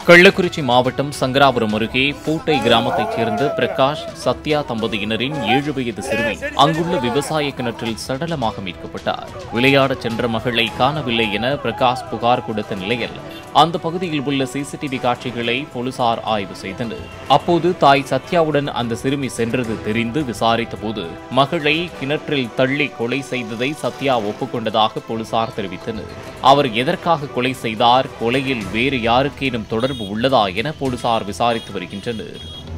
கள்ளக்குறிச்சி மாவட்டம் சங்கராபுரம் அருகே பூட்டை கிராமத்தைச் சேர்ந்த பிரகாஷ் சத்யா தம்பதியினரின் ஏழு வயது சிறுமி அங்குள்ள விவசாய கிணற்றில் சடலமாக மீட்கப்பட்டார் விளையாடச் சென்ற மகளை காணவில்லை என பிரகாஷ் புகார் கொடுத்த நிலையில் அந்த பகுதியில் உள்ள சிசிடிவி காட்சிகளை போலீசார் ஆய்வு செய்தனர் அப்போது தாய் சத்யாவுடன் அந்த சிறுமி சென்றது தெரிந்து விசாரித்தபோது மகளை கிணற்றில் தள்ளி கொலை செய்ததை சத்யா ஒப்புக்கொண்டதாக போலீசார் தெரிவித்தனர் அவர் எதற்காக கொலை செய்தார் கொலையில் வேறு யாருக்கேனும் தொடர்பு உள்ளதா என போலீசார் விசாரித்து வருகின்றனர்